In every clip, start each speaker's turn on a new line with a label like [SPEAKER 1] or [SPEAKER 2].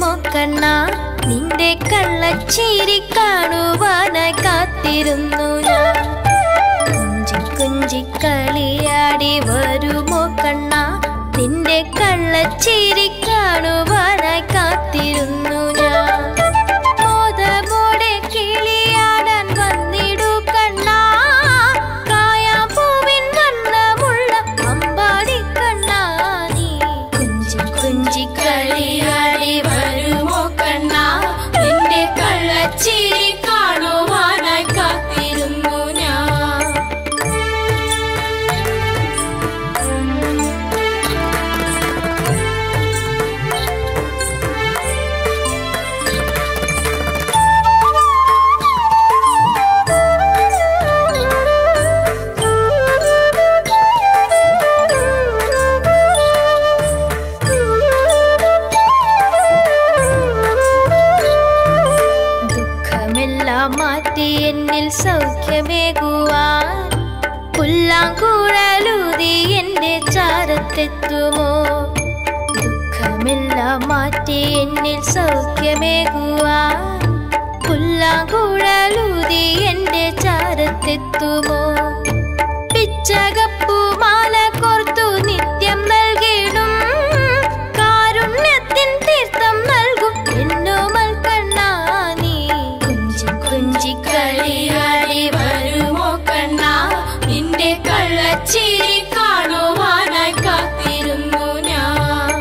[SPEAKER 1] വരുമോ കണ്ണ നിന്റെ കള്ളച്ചീരി കാണുവാനായി കാത്തിരുന്നു ഞാൻ കുഞ്ചി കുഞ്ചി കളിയാടി വരുമോ കണ്ണ നിന്റെ കള്ളച്ചീരി കാണുവാനായി കാത്തിരുന്നു ഞാൻ മോദമോടെ കിളിയാടാൻ വന്നിടു കണ്ണാ കായാപ്പൂവിൻ വണ്ണമുള്ള അമ്പാടി കണ്ണാ നീ കുഞ്ചി കുഞ്ചി കളിയാടി വരുമോ കണ്ണാ നിന്റെ കള്ളച്ചിരി കാണുവാനായി കാത്തിരുന്നു ഞാൻ ദുഃഖമെല്ലാം മാറ്റി എന്നിൽ സൗഖ്യമേകുവാൻ പുല്ലാങ്കുഴലൂതി എന്റെ ചാരത്തെത്തുമോ ദുഃഖമെല്ലാം മാറ്റി എന്നിൽ സൗഖ്യമേകുവാൻ പുല്ലാങ്കുഴലൂതി എന്റെ ചാരത്തെത്തുമോ പിച്ചകപ്പൂമാല കോർത്തു നിത്യം നൽകിടും കാരുണ്യത്തിൻ തീർത്ഥം നൽകും എന്നോമൽ കണ്ണാ നീ കുഞ്ചി കുഞ്ചി കളിയാടി വരുമോ കണ്ണാ നിന്റെ കള്ളച്ചിരി കാണുവാനായി കാത്തിരുന്നു ഞാൻ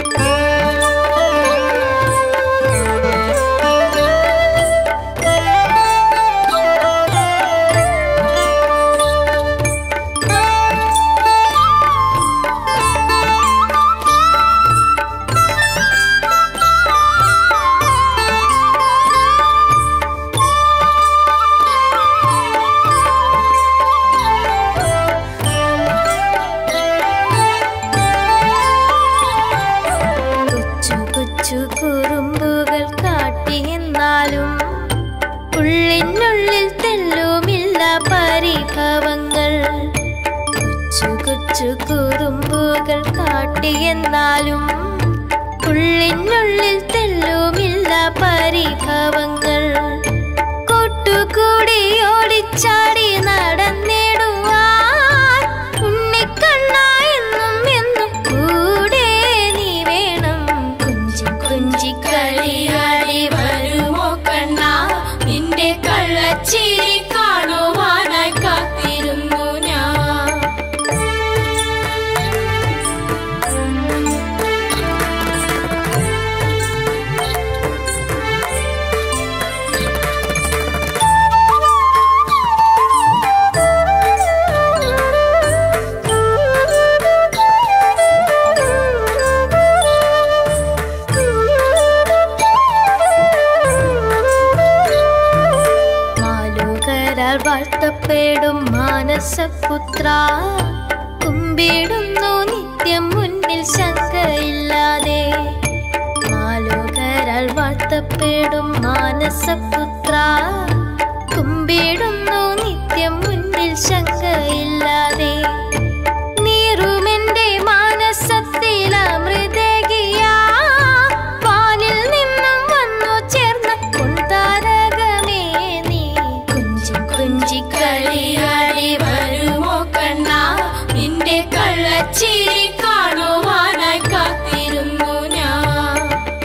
[SPEAKER 1] കൊച്ചു കൊച്ചു കുറുമ്പുകൾ കാട്ടി എന്നാലും ഉള്ളിനുള്ളിൽ തെല്ലുമില്ല പരിഭവങ്ങൾ കൊച്ചു കൊച്ചു കുറുമ്പുകൾ കാട്ടി എന്നാലും ഉള്ളിനുള്ളിൽ തെല്ലുമില്ല പരിഭവങ്ങൾ കൊട്ടുകൂടി ഓടിച്ചാടി നടന്നിടുവാൻ ഉണ്ണിക്കണ്ണ എന്നും എന്നും കൂടെ നീ വേണം കുഞ്ചി കുഞ്ചി കളിയാടി വരുമോ കണ്ണ നിന്റെ കള്ളച്ചിരി കാണുവാനായി കാത്തിരുന്നു ഞാൻ മാലോകരാൽ വാഴ്ത്തപ്പെടും മാനസപുത്ര കുമ്പിടുന്നു നിത്യം മുന്നിൽ ശങ്കയില്ലാതെ മാലോകരാൽ വാഴ്ത്തപ്പെടും മാനസപുത്ര കുമ്പിടുന്നു നിത്യം മുന്നിൽ ശങ്കയില്ലാതെ നീറുമെന്റെ മാനസത്തിൽ അമൃതകിയാ വാനിൽ നിന്നും വന്നു ചേർന്ന കൊണ്ടാരകമേ നീ കുഞ്ചി കുഞ്ചി കളിയാടി വരുമോ കണ്ണാ നിന്റെ കള്ളച്ചിരി കാണുവാനായി കാത്തിരുന്നു ഞാൻ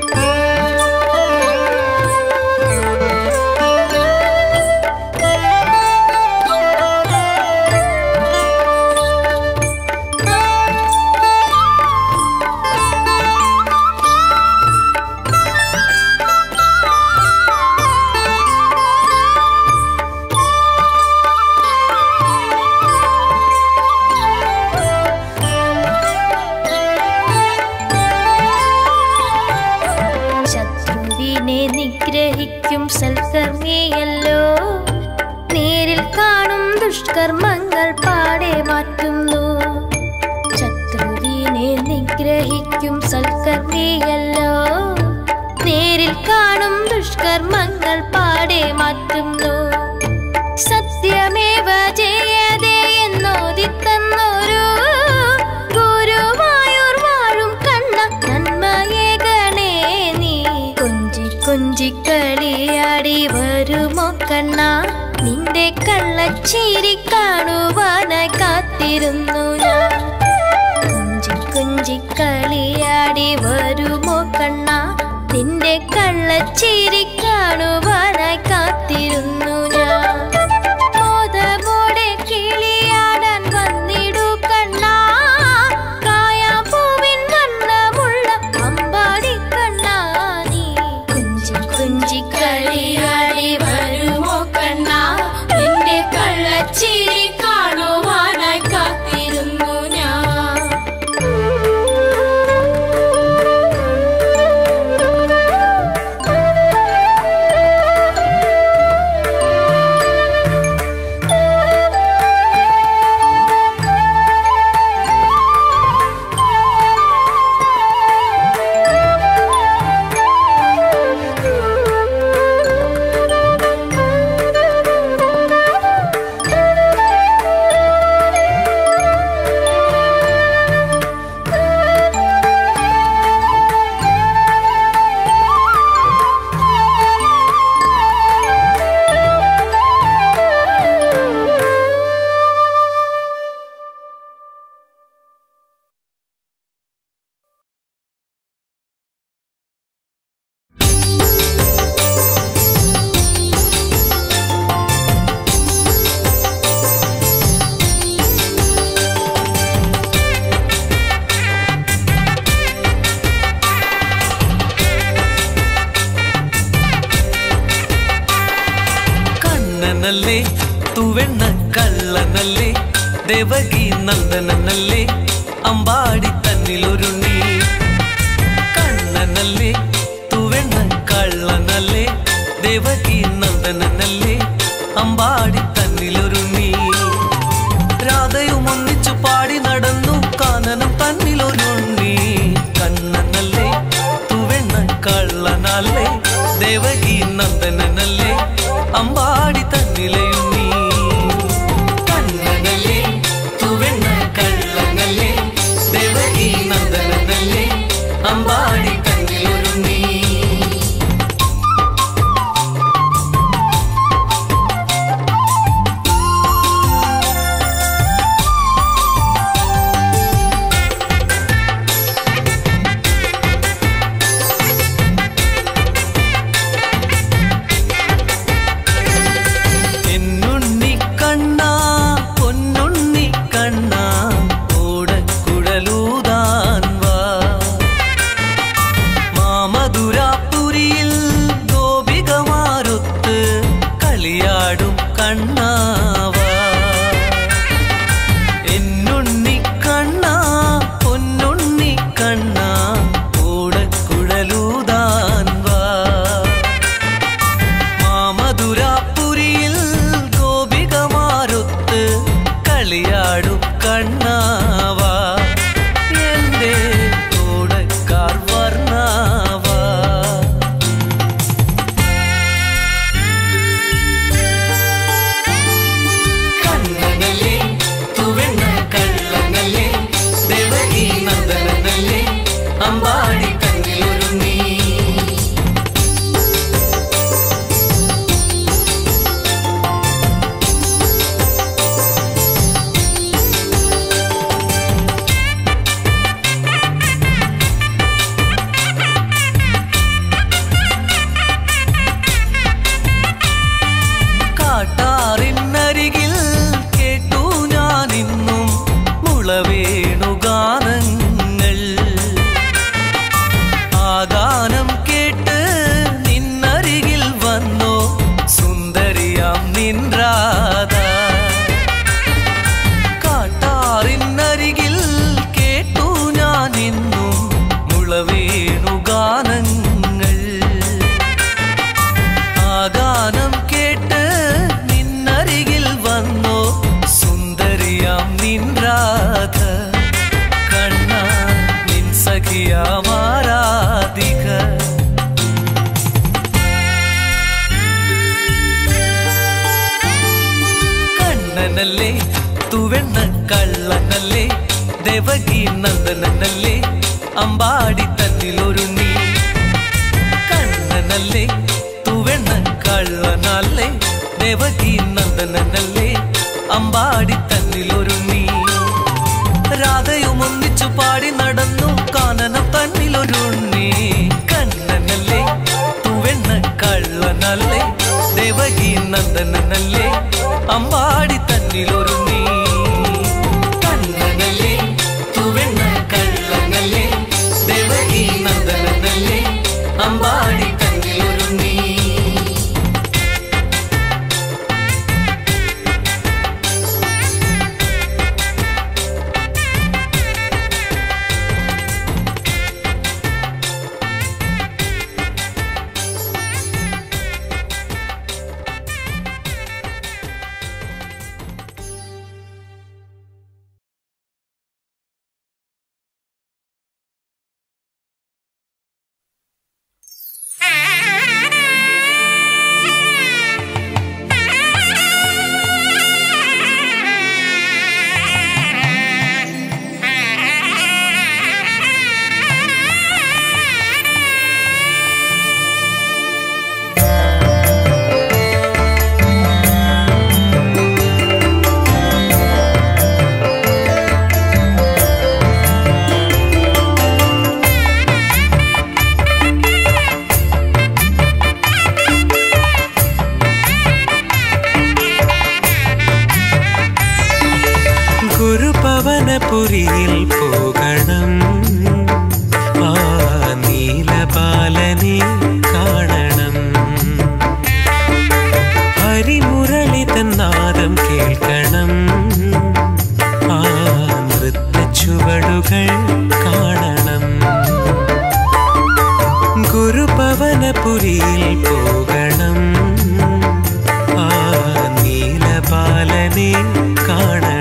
[SPEAKER 1] ശത്രുവിനെ നിഗ്രഹിക്കും സൽക്കർമ്മിയല്ലോ നേരിൽ കാണും ദുഷ്കർമ്മങ്ങൾ പാടെ മാറ്റുന്നു ശത്രുവിനെ നിഗ്രഹിക്കും സൽക്കർമ്മിയല്ലോ നേരിൽ കാണും ദുഷ്കർമ്മങ്ങൾ പാടെ മാറ്റുന്നു സത്യമേവ ജയതേ എന്നോദിത്തന്നൊരു ഗുരുവായൂർ വാഴും കണ്ണ നന്മയെ ഗണേ നീ കള്ളച്ചിരി കാണുവാനായി കാത്തിരുന്നു ഞാൻ കുഞ്ചി കുഞ്ചി കളിയാടി വരുമോ കണ്ണ നിന്റെ കള്ളച്ചിരി കാണുവാനായി കാത്തിരുന്നു ഞാൻ മോദമോടെ കിളിയാടാൻ വന്നിടു കണ്ണാ കായാപ്പൂവിൻ വണ്ണമുള്ള അമ്പാടി കണ്ണാ നീ കുഞ്ചി കുഞ്ചി കളിയാടി വരുമോ കണ്ണാ നിന്റെ കള്ളച്ചിരി കാണുവാനായി കാത്തിരുന്നു ഞാൻ
[SPEAKER 2] കണ്ണനല്ലേ തുവെണ്ണ കള്ളനല്ലേ ദേവകി നന്ദനല്ലേ അമ്പാടി തന്നിലൊരുണ്ണി കണ്ണനല്ലേ തുവെണ്ണ കള്ളനല്ലേ ദേവകി നന്ദനല്ലേ അമ്പാടി തന്നിലൊരുണ്ണി രാധയും ഒന്നിച്ചു പാടി നടന്നു കാനനം തന്നിലൊരുണ്ണി കണ്ണനല്ലേ തുവെണ്ണ കള്ളനല്ലേ ദേവകി നന്ദനല്ലേ അമ്പാടി തന്നിലയുണ്ണി കണ്ണനല്ലേ തുവെണ്ണ കള്ളനല്ലേ ദേവകി നന്ദനല്ലേ അമ്പാടി തന്നിലൊരുണ്ണി എന്നുണ്ണി കണ്ണാ പൊന്നുണ്ണി കണ്ണാ ഓടക്കുഴലൂതാൻ വാ മാമധുരാപുരിയിൽ ഗോപികമാരൊത്ത് കളിയാടും കണ്ണാവാ എന്നുണ്ണി കണ്ണാ പൊന്നുണ്ണി കണ്ണാ ഓടക്കുഴലൂതാൻ വാ മാമധുരാപുരിയിൽ ഗോപികമാരൊത്ത് കളിയാടും കണ്ണാവാ എന്റെ ഓടക്കാർ വർണ്ണാവാ കണ്ണനല്ലേ തുവെണ്ണ കള്ളനല്ലേ ദേവകി നന്ദനല്ലേ അമ്പാടി കണ്ണിലൊരുങ്ങി കാട്ടാറിനരികിൽ കേട്ടു ഞാനിന്നും മുളവേണുഗാനങ്ങൾ ആ ഗാനം കേട്ട് നിന്നരികിൽ വന്നോ സുന്ദരിയാം നിൻരാധ കാട്ടാറിനരികിൽ കേട്ടു ഞാനിന്നും മുളവേണുഗാനങ്ങൾ ആ ഗാനം കേട്ട് നിന്നരികിൽ വന്നോ സുന്ദരിയാം നിൻ രാധ കണ്ണ നിൻ സഖിയാമാരാധിക കണ്ണനല്ലേ തുവെണ്ണ കള്ളനല്ലേ ദേവകി നന്ദനല്ലേ അമ്പാടി തന്നിലൊരു നീ കണ്ണനല്ലേ തുവെണ്ണ കള്ളനല്ലേ ദേവകി നന്ദനല്ലേ അമ്പാടി തന്നിലൊരുണ്ണി രാധയും ഒന്നിച്ചു പാടി നടന്നു കാനനം തന്നിലൊരുണ്ണി കണ്ണനല്ലേ തുവെണ്ണ കള്ളനല്ലേ ദേവകി നന്ദനല്ലേ അമ്പാടി തന്നിലൊരുണ്ണി കണ്ണനല്ലേ തുവെണ്ണ കള്ളനല്ലേ ദേവകി നന്ദനല്ലേ അമ്പാടി തന്നിലൊരുണ്ണി
[SPEAKER 3] ഗുരുപവനപുരിയിൽ പോകണം ആ നീലബാലനെ കാണണം ഹരിമുരളി തന്നാദം കേൾക്കണം ആ നൃത്ത ചുവടുകൾ കാണണം ഗുരുപവനപുരിയിൽ പോകണം ആ നീലബാലനെ കാണണം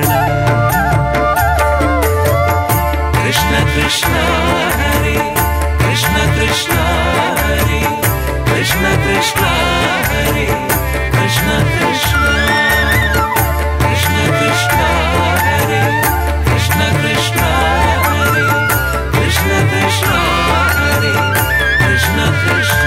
[SPEAKER 3] കൃഷ്ണ കൃഷ്ണ ഹരേ കൃഷ്ണ കൃഷ്ണ ഹരേ കൃഷ്ണ കൃഷ്ണ ഹരേ കൃഷ്ണ കൃഷ്ണ കൃഷ്ണ കൃഷ്ണ ഹരേ കൃഷ്ണ കൃഷ്ണ ഹരേ കൃഷ്ണ കൃഷ്ണ ഹരേ കൃഷ്ണ കൃഷ്ണ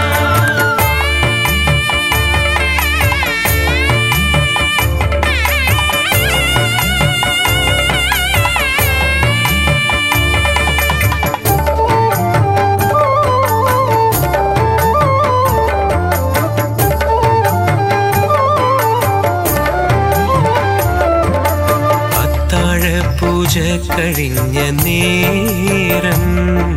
[SPEAKER 3] അത്താഴ പൂജ കഴിഞ്ഞ നേരം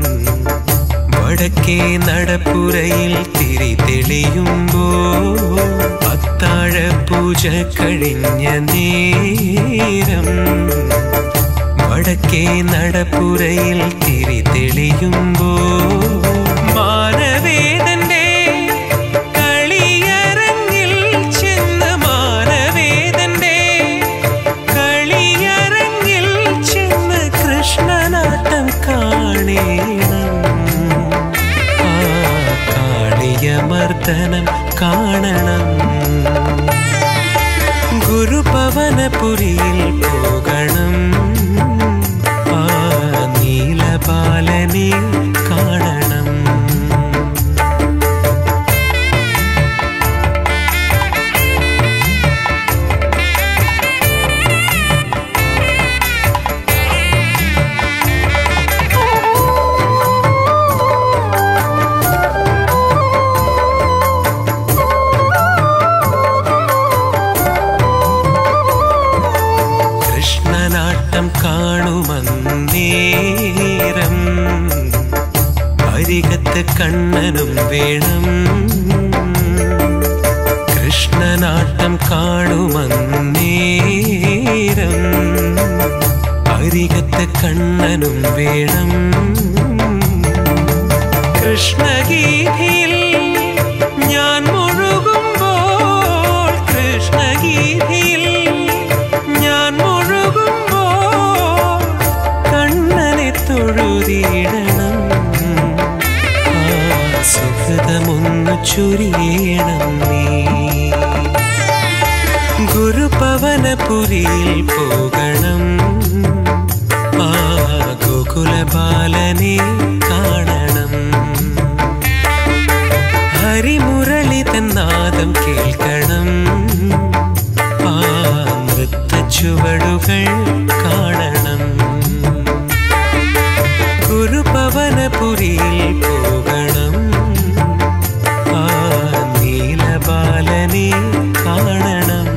[SPEAKER 3] വടക്കേ നടപ്പുരയിൽ തിരി തെളിയുമ്പോ അത്താഴ പൂജ കഴിഞ്ഞ നേരം വടക്കേ നടപ്പുരയിൽ തിരി തെളിയുമ്പോ മാനവേദന്റെ കളിയരങ്ങിൽ ചെന്ന് മാനവേദന്റെ കളിയരങ്ങിൽ ചെന്ന് കൃഷ്ണനാട്ടം കാണേണം ആ കാളിയമർദ്ദനം കാണണം ഗുരുപവനപുരിയിൽ പോകണം ആ നീലബാലനെ കാണണം കൃഷ്ണനാട്ടം കാണുമന്നേരം അരികത്ത് കണ്ണനും വേണം കൃഷ്ണനാട്ടം കാണുമന്നേരം അരികത്ത് കണ്ണനും വേണം കൃഷ്ണഗീതിയിൽ ഞാൻ മുഴുകുമ്പോൾ കൃഷ്ണഗീതിയിൽ ഞാൻ മുഴുകുമ്പോൾ കണ്ണനെ തൊഴുതിയിടണം ആ സുഹൃതമൊന്നു ചുരിയണം നീ ഗുരുപവനപുരിയിൽ പോകണം ആ ഗോകുലബാലനെ കാണണം ഹരിമുരളി തന്നാദം കേൾക്കണം മദനപുരിയിൽ പോകണം ആ നീലബാലനെ കാണണം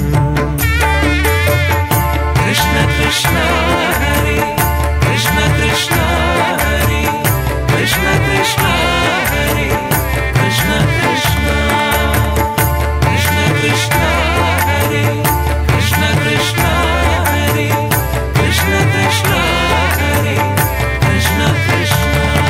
[SPEAKER 3] കൃഷ്ണ കൃഷ്ണ ഹരേ കൃഷ്ണ കൃഷ്ണ ഹരേ കൃഷ്ണ കൃഷ്ണ ഹരേ കൃഷ്ണ കൃഷ്ണ കൃഷ്ണ കൃഷ്ണ ഹരേ കൃഷ്ണ കൃഷ്ണ ഹരേ കൃഷ്ണ കൃഷ്ണ ഹരേ കൃഷ്ണ കൃഷ്ണ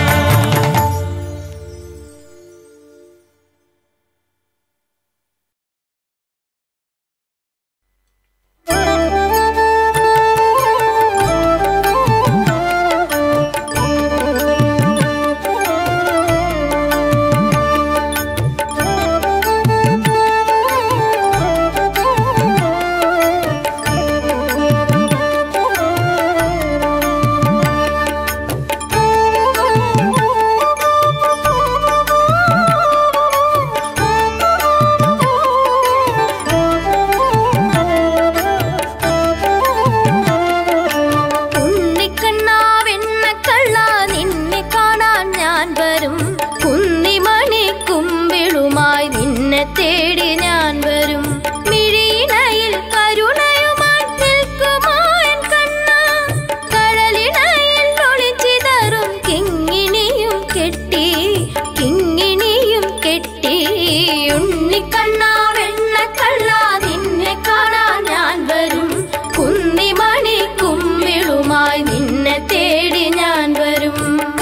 [SPEAKER 1] ഉണ്ണിക്കണ്ണാവെണ്ണ കള്ള നിന്നെ കാണാൻ ഞാൻ വരും കുന്നിമണി കുമ്പിളുമായി നിന്നെ തേടി ഞാൻ വരും മിഴിയിണയിൽ കരുണയുമായി നിൽക്കുമായൻ കണ്ണ കടലിണയിൽ ഒളിച്ചിതറും കിങ്ങിണിയും കെട്ടി കിങ്ങിണിയും കെട്ടി ഉണ്ണിക്കണ്ണാവെണ്ണ കള്ള നിന്നെ കാണാൻ ഞാൻ വരും കുന്നിമണി കുമ്പിളുമായി നിന്നെ തേടി ഞാൻ വരും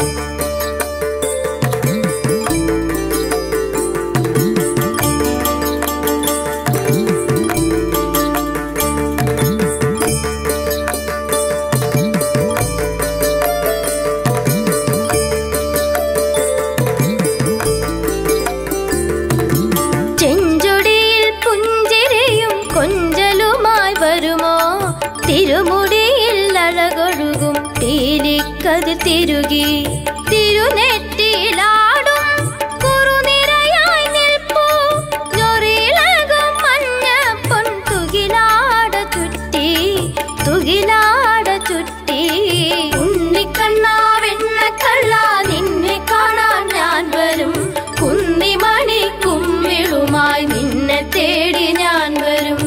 [SPEAKER 1] ചെഞ്ചൊടിയിൽ പുഞ്ചിരിയും കൊഞ്ചലുമായി വരുമോ തിരുമുടിയിൽ അഴകൊഴുകും തീരിക്കതിർ തിരുകി തിരുനെറ്റിയിലാടും കുറുനിരയായി നിൽപ്പൂ ഞൊറിയിളകും മഞ്ഞ പൊൻ തുകിലാട ചുറ്റി തുകിലാട ചുറ്റി ഉണ്ണിക്കണ്ണാവെണ്ണ കള്ള നിന്നെ കാണാൻ ഞാൻ വരും കുന്നിമണി കുമ്പിളുമായി നിന്നെ തേടി ഞാൻ വരും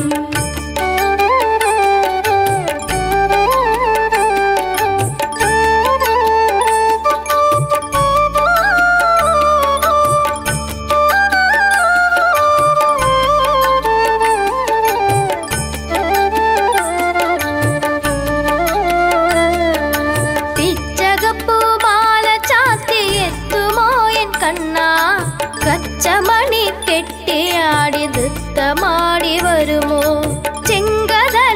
[SPEAKER 1] പിച്ചകപ്പൂമാല ചാത്തി എത്തുമോ എൻ കണ്ണ കച്ചമണി കെട്ടിയാടി നൃത്തമാടി വരുമോ ചെങ്കതള